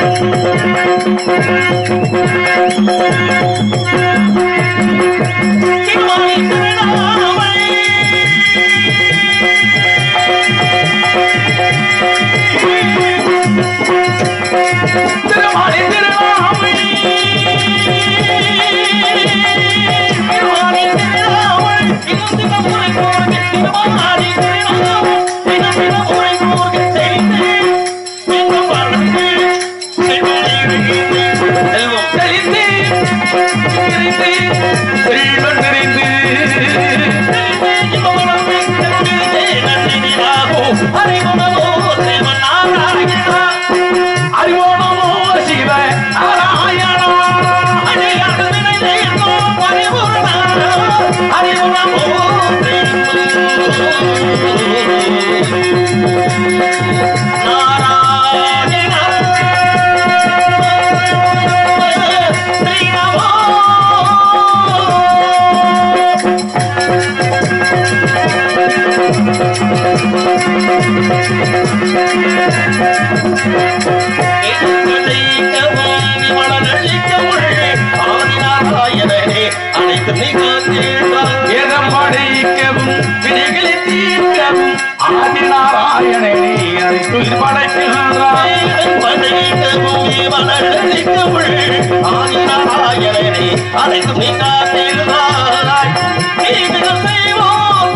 திருமாலி திருநாமலை திருமாலி திருநாமலை திருமாலி திருநாமலை இன்னும் சில முறை போர்க்கு திருமாலி திருநாமலை இன்னும் சில முறை போர்க்கு செய்து இன்னும் வாழ்ந்து செல்வம் தெளிந்து நிறைந்து செல்வம் நிறைந்து அறிவோணமோ சிவ நாராயணா அடியார்கள் நிறைந்தோ பரிபூரணா அறிவுணமோ நாராயணா ஏதம்படைக்கவும் வினைகளை தீர்க்கவும் ஆதிநாராயணனை அழைத்து படைக்கின்றார் அனைத்து நீ காத்திருந்தாய் நீதிகள் செய்வோம்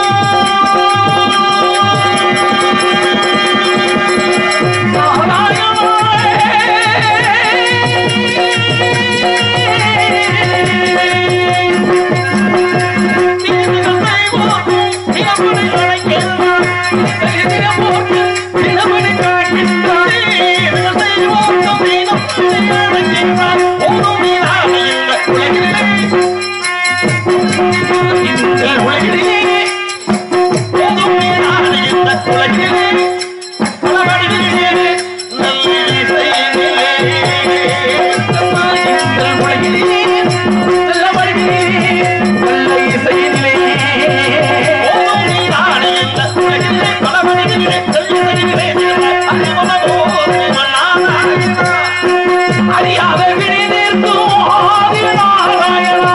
அறியாத வினை நிற்கும் ஆதிநாராயணா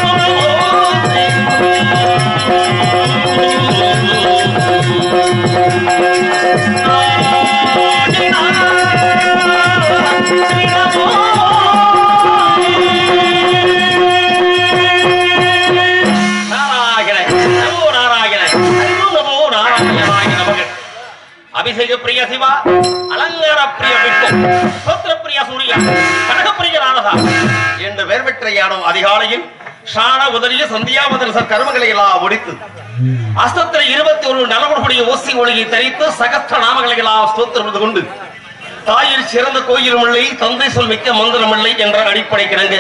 அபிஷேக பிரிய சிவா அலங்கார பிரிய விஷ்ணு சோத்திர பிரிய சூர்யா கனகப்பிரிய நாரதா என்று பெயர் பெற்ற யானம் அதிகாலையில் ஷான உதறிய சந்தியாவதன கர்மங்களை எல்லாம் முடித்து அஸ்தத்தில் இருபத்தி ஒரு நலவனுடைய ஓசி ஒளியை தரித்து சகஸ்திர நாமங்களை எல்லாம் ஸ்தோத்திரம் கொண்டு தாயில் சிறந்த கோயிலும் இல்லை தந்தை சொல் மிக்க மந்திரம் இல்லை என்ற அடிப்படை கிடங்க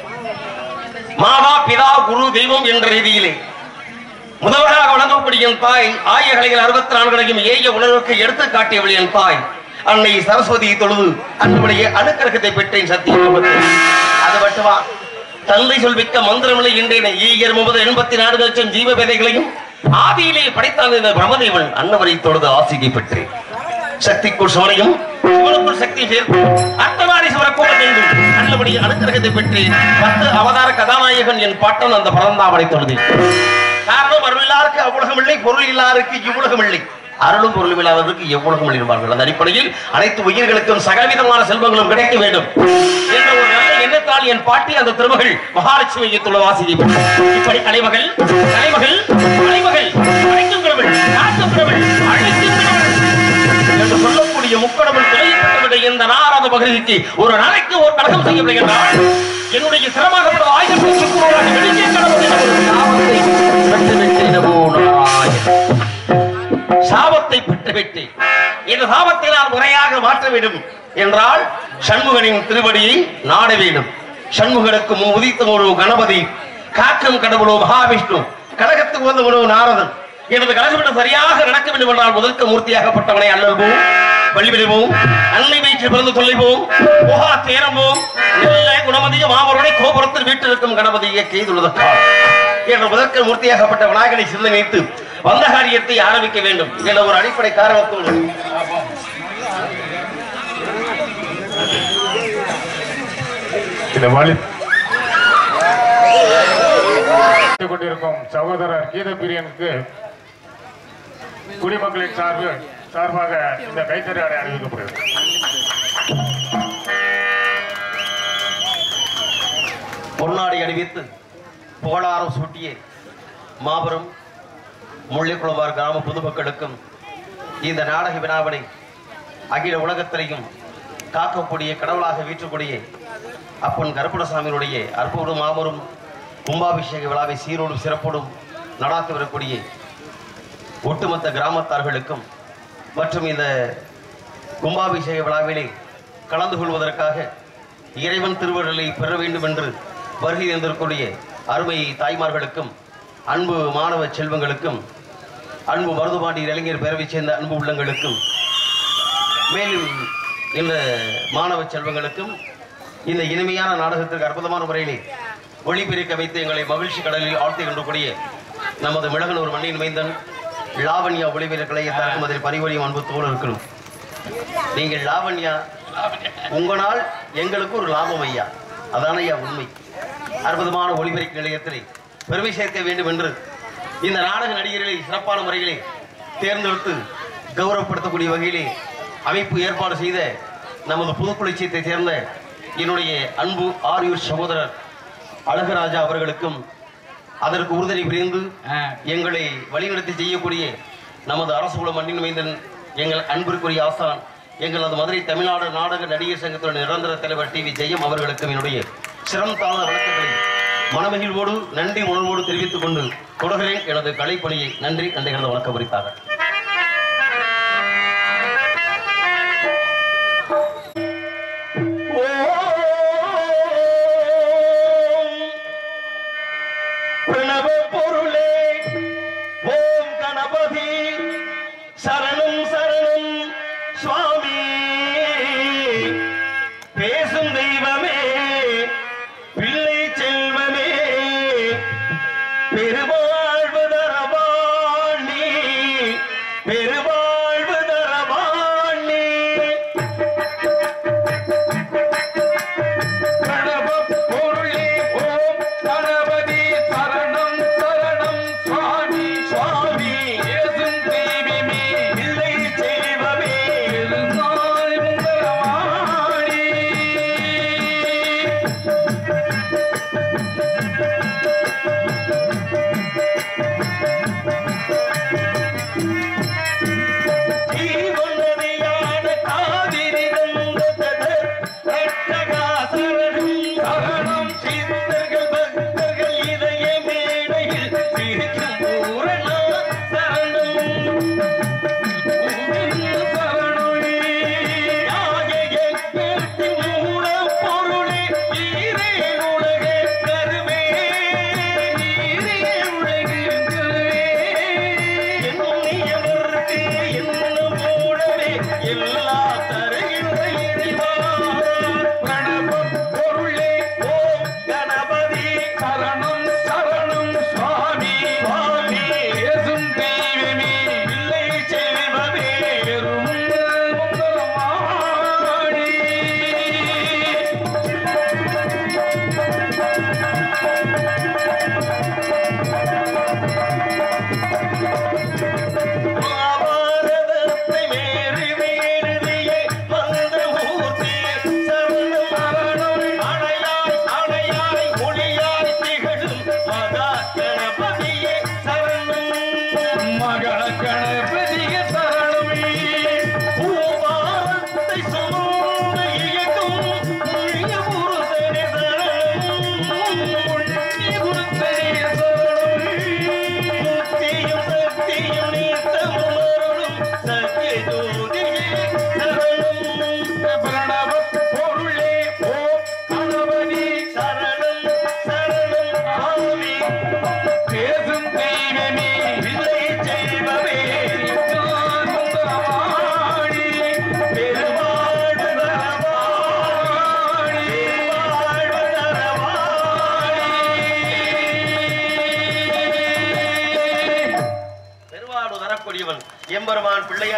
மாதா பிதா குரு தெய்வம் என்ற ரீதியிலே முதல்வராக வழங்கக்கூடிய என் தாய் ஆய கலைகள் அறுபத்தி நான்கு ஏய உணர்வுக்கு எடுத்து காட்டியவள் என் தாய் அன்னை சரஸ்வதி தொழுது அன்னுடைய அணுக்கரகத்தை பெற்றேன் சத்தியம் அது மட்டுமா தந்தை சொல்விக்க மந்திரமில்லை என்றேன் ஈயர் முப்பது எண்பத்தி நான்கு லட்சம் ஜீவ விதைகளையும் ஆதியிலே படைத்தால் இந்த பிரமதேவன் அன்னவரை தொழுது ஆசிகை பெற்றேன் சக்திக்குள் சிவனையும் சிவனுக்குள் சக்தி சேர்த்து அர்த்தவாரி சிவர கூட வேண்டும் நல்லபடி அனுக்கிரகத்தை பெற்று பத்து அவதார கதாநாயகன் என் பாட்டன் அந்த பரந்தாமனை தொழுது காரணம் அருள் இல்லாருக்கு அவ்வுலகம் இல்லை பொருள் இல்லாருக்கு இவ்வுலகம் இல்லை அருளும் பொருளும் இல்லாதவருக்கு எவ்வுலகம் இல்லை என்பார்கள் அந்த அடிப்படையில் அனைத்து உயிர்களுக்கும் சகலவிதமான செல்வங்களும் கிடைக்க வேண்டும் என்ற ஒரு நல்ல எண்ணத்தால் என் பாட்டி அந்த திருமகள் மகாலட்சுமி வைத்துள்ள வாசியை இப்படி கலைமகள் கலைமகள் கலைமகள் அழைக்கும் கடவுள் காக்கும் கடவுள் அழைக்கும் கடவுள் என்று சொல்லக்கூடிய முக்கடவுள் துணையப்பட்டுவிட இந்த நாராத பகுதிக்கு ஒரு நாளைக்கு ஒரு கழகம் செய்யவில்லை என்றால் என்னுடைய சிரமங்களோட ஆயுதம் சுக்குநூறாக வெளியே கடவுள் என்ற ஒரு சாபத்தை பெற்றுவிட்டேனோ நாராயணன். சாபத்தை பெற்றுவிட்டு இந்த சாபத்தை நான் முறையாக மாற்ற வேண்டும் என்றால் சண்முகனின் திருவடியை நாட வேண்டும் சண்முகனுக்கு முன் உதித்த ஒரு கணபதி காக்கும் கடவுளோ மகாவிஷ்ணு கழகத்துக்கு வந்த ஒரு நாரதன் எனது கழகம் சரியாக நடக்க வேண்டும் என்றால் முதற்க மூர்த்தியாகப்பட்டவனை அல்லல்வோம் வழிவிடுவோம் அன்னை வயிற்று பிறந்து தொல்லைவோம் புகா தேரம்போம் நல்ல குணமதிய மாமருடை கோபுரத்தில் வீட்டிருக்கும் கணபதியை கைதுள்ளதற்கால் என்ற முதற்க மூர்த்தியாகப்பட்ட விநாயகனை சிந்தனைத்து வந்த காரியத்தை ஆரம்பிக்க வேண்டும் என்ற ஒரு அடிப்படை காரணத்தோடு இந்த வழி கொண்டிருக்கும் சகோதரர் கீதப்பிரியனுக்கு குடிமக்களின் சார்பில் சார்பாக இந்த கைத்தறி ஆடை அணிவிக்கப்படுகிறது பொன்னாடி அணிவித்து புகழாரம் சூட்டிய மாபெரும் முள்ளிக்குளவார் கிராம பொதுமக்களுக்கும் இந்த நாடக வினாவினை அகில உலகத்திலையும் காக்கக்கூடிய கடவுளாக வீற்றக்கூடிய அப்பன் கருப்பணசாமியினுடைய அற்புதம் மாபெரும் கும்பாபிஷேக விழாவை சீரோடும் சிறப்போடும் நடாத்தி வரக்கூடிய ஒட்டுமொத்த கிராமத்தார்களுக்கும் மற்றும் இந்த கும்பாபிஷேக விழாவிலே கலந்து கொள்வதற்காக இறைவன் திருவருளை பெற வேண்டும் என்று வருகை தந்திருக்கூடிய அருமை தாய்மார்களுக்கும் அன்பு மாணவ செல்வங்களுக்கும் அன்பு மருதுபாண்டி இளைஞர் பேரவைச் சேர்ந்த அன்பு உள்ளங்களுக்கும் மேலும் இந்த மாணவ செல்வங்களுக்கும் இந்த இனிமையான நாடகத்திற்கு அற்புதமான முறையிலே ஒளிபெருக்க வைத்து எங்களை மகிழ்ச்சி கடலில் ஆழ்த்தி கொண்டக்கூடிய நமது மிளகனூர் மண்ணின் மைந்தன் லாவண்யா ஒளிபெருக்க கலையத்தாருக்கும் அதில் பரிவரியும் அன்பு தோல் இருக்கணும் நீங்கள் லாவண்யா உங்களால் எங்களுக்கு ஒரு லாபம் ஐயா அதான ஐயா உண்மை அற்புதமான ஒளிபெருக்க நிலையத்திலே பெருமை சேர்க்க வேண்டும் என்று இந்த நாடக நடிகர்களை சிறப்பான முறையிலே தேர்ந்தெடுத்து கௌரவப்படுத்தக்கூடிய வகையிலே அமைப்பு ஏற்பாடு செய்த நமது புதுக்குளிச்சியத்தை சேர்ந்த என்னுடைய அன்பு ஆரியூர் சகோதரர் அழகராஜா அவர்களுக்கும் அதற்கு உறுதுணை புரிந்து எங்களை வழிநடத்தி செய்யக்கூடிய நமது அரசு குல மண்ணின் மைந்தன் எங்கள் அன்பிற்குரிய ஆசான் எங்களது மதுரை தமிழ்நாடு நாடக நடிகர் சங்கத்தின் நிரந்தர தலைவர் டி வி ஜெயம் அவர்களுக்கும் என்னுடைய சிரம் தாழ்ந்த வணக்கங்களை மனமகிழ்வோடு நன்றி உணர்வோடு தெரிவித்துக் கொண்டு தொடர்கிறேன் எனது கலைப்பணியை நன்றி நன்றிகளது வணக்கம் குறித்தாக பிரணவ பொருளே ஓம் கணபதி சரணம் சரணம் சுவாமி பேசும் தெய்வமே பிள்ளை செல்வமே பெருவாழ்வு தரவாணி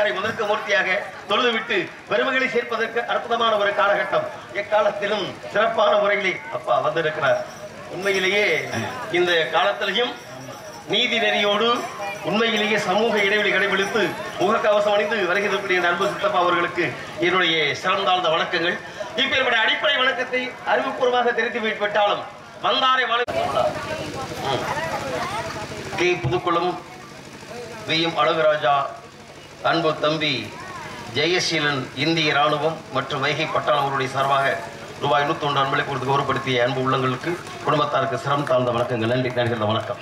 பிள்ளையாரை முதற்கு மூர்த்தியாக தொழுதுவிட்டு பெருமைகளை சேர்ப்பதற்கு அற்புதமான ஒரு காலகட்டம் எக்காலத்திலும் சிறப்பான முறையிலே அப்பா வந்திருக்கிறார் உண்மையிலேயே இந்த காலத்திலையும் நீதி நெறியோடு உண்மையிலேயே சமூக இடைவெளி கடைபிடித்து முகக்கவசம் அணிந்து வருகை தரக்கூடிய இந்த அன்பு சித்தப்பா அவர்களுக்கு என்னுடைய சிறந்தாழ்ந்த வணக்கங்கள் இப்பேற்பட்ட அடிப்படை வணக்கத்தை அறிவுபூர்வமாக தெரிந்து விட்டாலும் வந்தாரை வணக்கம் K Pudukkulam V M Azhaguraja அன்பு தம்பி ஜெயசீலன் இந்திய ராணுவம் மற்றும் வைகை பட்டாளம் அவருடைய சார்பாக ரூபாய் நூற்றி ஒன்று அன்பளை கொடுத்து கௌரவப்படுத்திய அன்பு உள்ளங்களுக்கு குடும்பத்தாருக்கு சிரம் தாழ்ந்த வணக்கங்கள் நன்றி நன்றி வணக்கம்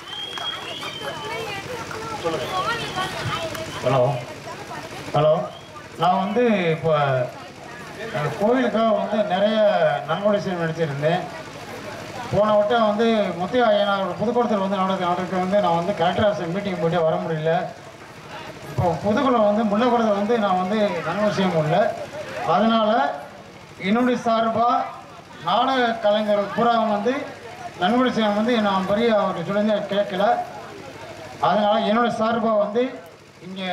ஹலோ ஹலோ நான் வந்து இப்போ அஹ், கோவிலுக்காக வந்து நிறைய நன்கொடை செய்ய நடிச்சிருந்தேன் போன வட்டம் வந்து முத்தையா ஐயனார் புதுக்கோட்டத்தில் வந்து நடக்க நடக்க வந்து நான் வந்து கலெக்டர் ஆஃபீஸ் மீட்டிங் போயிட்டு வர முடியல இப்போ புதுக்குளம் வந்து முள்ளக்குளத்தை வந்து நான் வந்து நன்கொடை செய்ய முடியல அதனால் என்னுடைய சார்பாக நாடக கலைஞர் பூரா வந்து நன்கொடை செய்ய வந்து நான் பெரிய அவர்கிட்ட சொல்லி கேட்கல அதனால் என்னுடைய சார்பாக வந்து இங்கே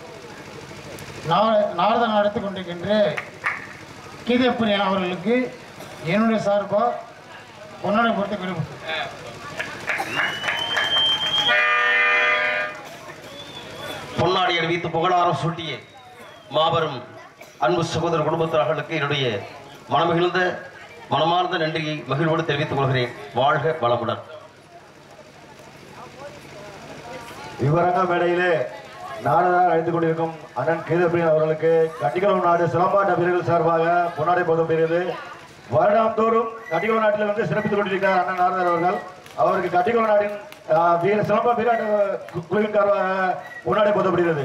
நாரதம் நடத்தி கொண்டிருக்கின்ற கீதப்பிரியன் அவர்களுக்கு என்னுடைய சார்பாக பொன்னாடை பொறுத்து விரும்புகிறேன் பொன்னாடி அணிவித்து புகழாரம் சூட்டிய மாபெரும் அன்பு சகோதர குடும்பத்தார்களுக்கு என்னுடைய மனமிகுந்த மனமார்ந்த நன்றியை மகிழ்வோடு தெரிவித்துக் கொள்கிறேன் வாழ்க வளமுடன் விவரங்க மேடையிலே நாடகம் அழைத்துக் கொண்டிருக்கும் அண்ணன் கீதப்பிரியன் அவர்களுக்கு கட்டிக்குளம் நாடு சிலம்பாட்ட வீரர்கள் சார்பாக பொன்னாடை போதப்படுகிறது வருடாந்தோறும் கட்டிக்குளம் நாட்டில் வந்து சிறப்பித்துக் கொண்டிருக்கிறார் அண்ணன் நாரதர் அவர்கள் அவருக்கு கட்டிக்குளம் நாட்டின் ஆஹ், வீர சிலம்ப வீராட்ட கு- குழுவின் சார்பாக பொன்னாடை போதப்படுகிறது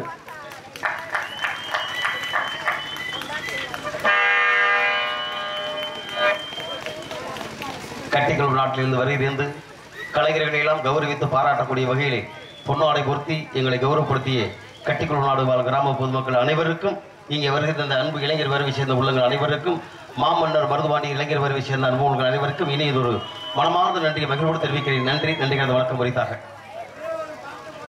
கட்டிக்குளம் நாட்டிலிருந்து வருகிறது கலைஞர்களை எல்லாம் கௌரவித்து பாராட்டக்கூடிய வகையிலே பொன்னாடை பொருத்தி எங்களை கௌரவப்படுத்திய கட்டிக்குளம் நாடு வாழ் கிராம பொதுமக்கள் அனைவருக்கும் இங்கே வருகை தந்த அன்பு இளைஞர் வருகை சேர்ந்த உள்ளங்கள் அனைவருக்கும் மாமன்னர் மருதுபாண்டி இளைஞர் வருகை சேர்ந்த அன்பு உள்ளங்கள் அனைவருக்கும் இனியதொரு மனமார்ந்த நன்றியை மகிழ்வோடு தெரிவிக்கிறேன் நன்றி நன்றி கலந்த வணக்கம் உரித்தாக